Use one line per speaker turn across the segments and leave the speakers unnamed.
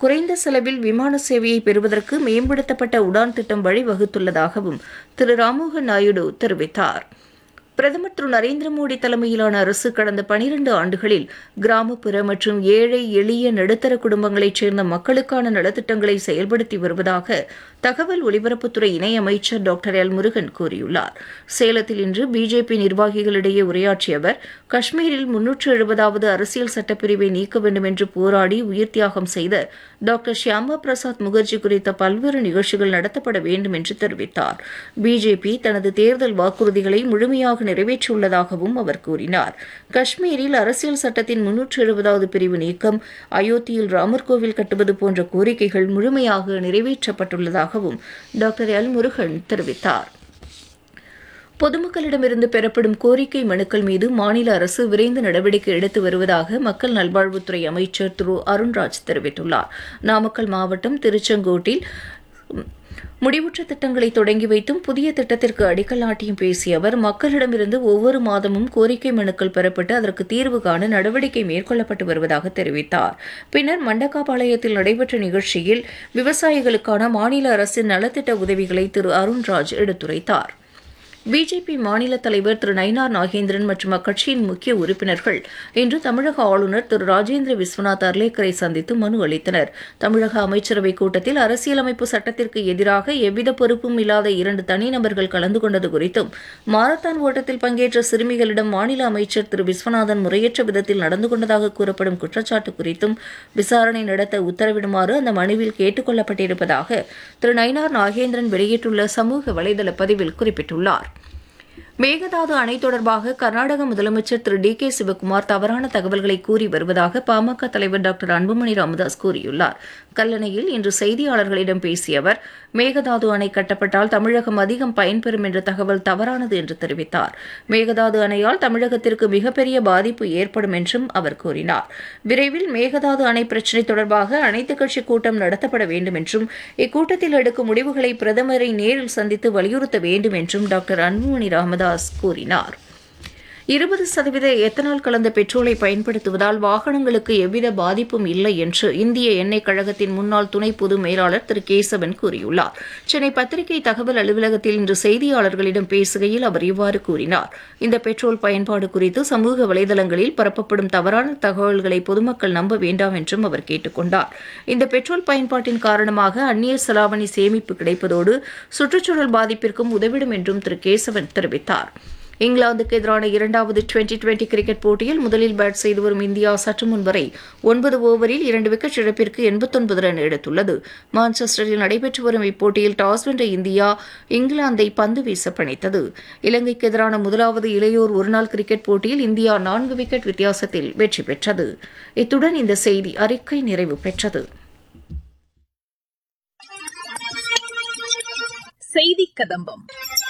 குறைந்த செலவில் விமான சேவையை பெறுவதற்கு மேம்படுத்தப்பட்ட உடான் திட்டம் வழிவகுத்துள்ளதாகவும் திரு ராம்மோகன் நாயுடு தெரிவித்தார் பிரதமர் திரு நரேந்திர மோடி தலைமையிலான அரசு கடந்த பனிரண்டு ஆண்டுகளில் கிராமப்புற மற்றும் ஏழை எளிய நடுத்தர குடும்பங்களைச் சேர்ந்த மக்களுக்கான நலத்திட்டங்களை செயல்படுத்தி வருவதாக தகவல் ஒலிபரப்புத்துறை இணையமைச்சர் டாக்டர் எல் முருகன் கூறியுள்ளார் சேலத்தில் இன்று பிஜேபி நிர்வாகிகளிடையே உரையாற்றிய அவர் காஷ்மீரில் முன்னூற்று எழுபதாவது அரசியல் சட்டப்பிரிவை நீக்க வேண்டும் என்று போராடி உயிர் தியாகம் செய்த டாக்டர் ஷியாமா பிரசாத் முகர்ஜி குறித்த பல்வேறு நிகழ்ச்சிகள் நடத்தப்பட வேண்டும் என்று தெரிவித்தார் பிஜேபி தனது தேர்தல் வாக்குறுதிகளை முழுமையாக நிறைவேற்றியுள்ளதாகவும் அவர் கூறினார் காஷ்மீரில் அரசியல் சட்டத்தின் முன்னூற்று எழுபதாவது பிரிவு நீக்கம் அயோத்தியில் ராமர் கோவில் கட்டுவது போன்ற கோரிக்கைகள் முழுமையாக நிறைவேற்றப்பட்டுள்ளதாகவும் டாக்டர் எல் முருகன் தெரிவித்தார் பொதுமக்களிடமிருந்து பெறப்படும் கோரிக்கை மனுக்கள் மீது மாநில அரசு விரைந்து நடவடிக்கை எடுத்து வருவதாக மக்கள் நல்வாழ்வுத்துறை அமைச்சர் திரு அருண்ராஜ் தெரிவித்துள்ளார் நாமக்கல் மாவட்டம் திருச்செங்கோட்டில் முடிவுற்ற திட்டங்களை தொடங்கி வைத்தும் புதிய திட்டத்திற்கு அடிக்கல் நாட்டியும் பேசிய அவர் மக்களிடமிருந்து ஒவ்வொரு மாதமும் கோரிக்கை மனுக்கள் பெறப்பட்டு அதற்கு தீர்வு காண நடவடிக்கை மேற்கொள்ளப்பட்டு வருவதாக தெரிவித்தார் பின்னர் மண்டக்காபாளையத்தில் நடைபெற்ற நிகழ்ச்சியில் விவசாயிகளுக்கான மாநில அரசின் நலத்திட்ட உதவிகளை திரு அருண்ராஜ் எடுத்துரைத்தார் பிஜேபி மாநில தலைவர் திரு நயினார் நாகேந்திரன் மற்றும் அக்கட்சியின் முக்கிய உறுப்பினர்கள் இன்று தமிழக ஆளுநர் திரு ராஜேந்திர விஸ்வநாத் அர்லேக்கரை சந்தித்து மனு அளித்தனர் தமிழக அமைச்சரவைக் கூட்டத்தில் அரசியலமைப்பு சட்டத்திற்கு எதிராக எவ்வித பொறுப்பும் இல்லாத இரண்டு தனிநபர்கள் கலந்து கொண்டது குறித்தும் மாரத்தான் ஓட்டத்தில் பங்கேற்ற சிறுமிகளிடம் மாநில அமைச்சர் திரு விஸ்வநாதன் முறையற்ற விதத்தில் நடந்து கொண்டதாக கூறப்படும் குற்றச்சாட்டு குறித்தும் விசாரணை நடத்த உத்தரவிடுமாறு அந்த மனுவில் கேட்டுக் கொள்ளப்பட்டிருப்பதாக திரு நயினார் நாகேந்திரன் வெளியிட்டுள்ள சமூக வலைதள பதிவில் குறிப்பிட்டுள்ளார் மேகதாது அணை தொடர்பாக கர்நாடக முதலமைச்சர் திரு டி கே சிவக்குமார் தவறான தகவல்களை கூறி வருவதாக பாமக தலைவர் டாக்டர் அன்புமணி ராமதாஸ் கூறியுள்ளார் கல்லணையில் இன்று செய்தியாளர்களிடம் பேசிய அவர் மேகதாது அணை கட்டப்பட்டால் தமிழகம் அதிகம் பயன்பெறும் என்ற தகவல் தவறானது என்று தெரிவித்தார் மேகதாது அணையால் தமிழகத்திற்கு மிகப்பெரிய பாதிப்பு ஏற்படும் என்றும் அவர் கூறினார் விரைவில் மேகதாது அணை பிரச்சினை தொடர்பாக அனைத்துக் கட்சி கூட்டம் நடத்தப்பட வேண்டும் என்றும் இக்கூட்டத்தில் எடுக்கும் முடிவுகளை பிரதமரை நேரில் சந்தித்து வலியுறுத்த வேண்டும் என்றும் டாக்டர் அன்புமணி ராமதாஸ் கூறினார் இருபது சதவீத எத்தனால் கலந்த பெட்ரோலை பயன்படுத்துவதால் வாகனங்களுக்கு எவ்வித பாதிப்பும் இல்லை என்று இந்திய எண்ணெய் கழகத்தின் முன்னாள் துணை பொது மேலாளர் திரு கேசவன் கூறியுள்ளார் சென்னை பத்திரிகை தகவல் அலுவலகத்தில் இன்று செய்தியாளர்களிடம் பேசுகையில் அவர் இவ்வாறு கூறினார் இந்த பெட்ரோல் பயன்பாடு குறித்து சமூக வலைதளங்களில் பரப்பப்படும் தவறான தகவல்களை பொதுமக்கள் நம்ப வேண்டாம் என்றும் அவர் கேட்டுக் கொண்டார் இந்த பெட்ரோல் பயன்பாட்டின் காரணமாக அந்நிய செலாவணி சேமிப்பு கிடைப்பதோடு சுற்றுச்சூழல் பாதிப்பிற்கும் உதவிடும் என்றும் திரு கேசவன் தெரிவித்தார் இங்கிலாந்துக்கு எதிரான இரண்டாவது டுவெண்டி டுவெண்டி கிரிக்கெட் போட்டியில் முதலில் பேட் செய்து வரும் இந்தியா சற்று முன் வரை ஒன்பது ஓவரில் இரண்டு விக்கெட் இழப்பிற்கு எண்பத்தொன்பது ரன் எடுத்துள்ளது மான்செஸ்டரில் நடைபெற்று வரும் இப்போட்டியில் டாஸ் வென்ற இந்தியா இங்கிலாந்தை பந்து வீச பணித்தது இலங்கைக்கு எதிரான முதலாவது இளையோர் ஒருநாள் கிரிக்கெட் போட்டியில் இந்தியா நான்கு விக்கெட் வித்தியாசத்தில் வெற்றி பெற்றது இத்துடன் இந்த செய்தி அறிக்கை நிறைவு பெற்றது
செய்தி கதம்பம்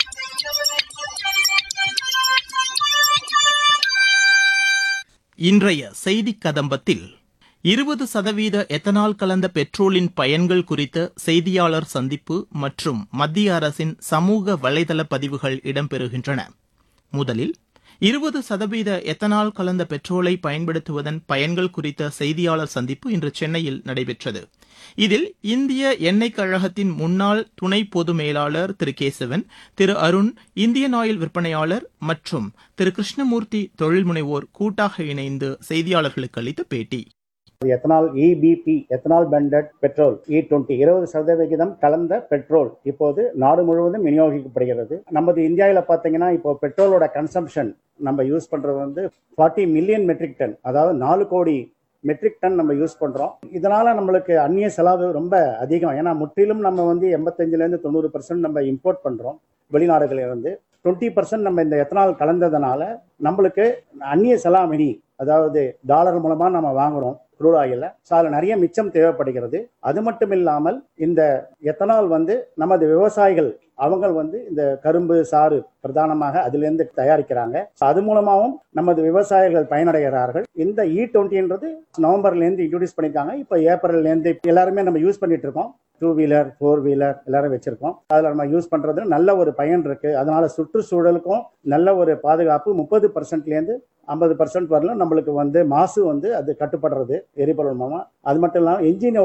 இன்றைய செய்திக் கதம்பத்தில் இருபது சதவீத எத்தனால் கலந்த பெட்ரோலின் பயன்கள் குறித்த செய்தியாளர் சந்திப்பு மற்றும் மத்திய அரசின் சமூக வலைதள பதிவுகள் இடம்பெறுகின்றன முதலில் இருபது சதவீத எத்தனால் கலந்த பெட்ரோலை பயன்படுத்துவதன் பயன்கள் குறித்த செய்தியாளர் சந்திப்பு இன்று சென்னையில் நடைபெற்றது இதில் இந்திய எண்ணெய் கழகத்தின் முன்னாள் துணை பொது மேலாளர் திரு கேசவன் திரு அருண் இந்தியன் ஆயில் விற்பனையாளர் மற்றும் திரு கிருஷ்ணமூர்த்தி தொழில் முனைவோர் கூட்டாக இணைந்து செய்தியாளர்களுக்கு அளித்த பேட்டி
ethanol EBP ethanol blended petrol E twenty இருபது சதவிகிதம் கலந்த பெட்ரோல் இப்போது நாடு முழுவதும் விநியோகிக்கப்படுகிறது நமது இந்தியாவில் பார்த்தீங்கன்னா இப்போ பெட்ரோலோட கன்சம்ஷன் நம்ம யூஸ் பண்றது வந்து ஃபார்ட்டி மில்லியன் மெட்ரிக் டன் அதாவது நாலு கோடி மெட்ரிக் டன் நம்ம யூஸ் பண்றோம் இதனால நம்மளுக்கு அந்நிய செலவு ரொம்ப அதிகம் ஏன்னா முற்றிலும் நம்ம வந்து எண்பத்தஞ்சுலேருந்து தொண்ணூறு பர்சன்ட் நம்ம இம்போர்ட் பண்றோம் வெளிநாடுகளில் இருந்து டுவெண்ட்டி பர்சன்ட் நம்ம இந்த எத்தனால் கலந்ததுனால நம்மளுக்கு அந்நிய செலாவணி அதாவது டாலர் மூலமா நம்ம வாங்குறோம் க்ரூட் ஆயில ஸோ அதில் நிறைய மிச்சம் தேவைப்படுகிறது அது மட்டும் இல்லாமல் இந்த எத்தனால் வந்து நமது விவசாயிகள் அவங்க வந்து இந்த கரும்பு சாறு பிரதானமாக அதிலிருந்து தயாரிக்கிறாங்க அது மூலமாகவும் நமது விவசாயிகள் பயனடைகிறார்கள் இந்த இ டுவெண்ட்டின்றது நவம்பர்ல இருந்து இன்ட்ரோடியூஸ் பண்ணிருக்காங்க இப்போ ஏப்ரல்ல இருந்து எல்லாருமே நம்ம யூஸ் பண்ணிட்டு இருக்கோம் டூ வீலர் ஃபோர் வீலர் எல்லாரும் வச்சிருக்கோம் அதில் நம்ம யூஸ் பண்றது நல்ல ஒரு பயன் இருக்கு அதனால சுற்றுச்சூழலுக்கும் நல்ல ஒரு பாதுகாப்பு முப்பது பர்சன்ட்லேருந்து ஐம்பது பர்சன்ட் வரலும் நம்மளுக்கு வந்து மாசு வந்து அது கட்டுப்படுறது எரிபொருள் மூலமா அது மட்டும் இல்லாமல் என்ஜினோட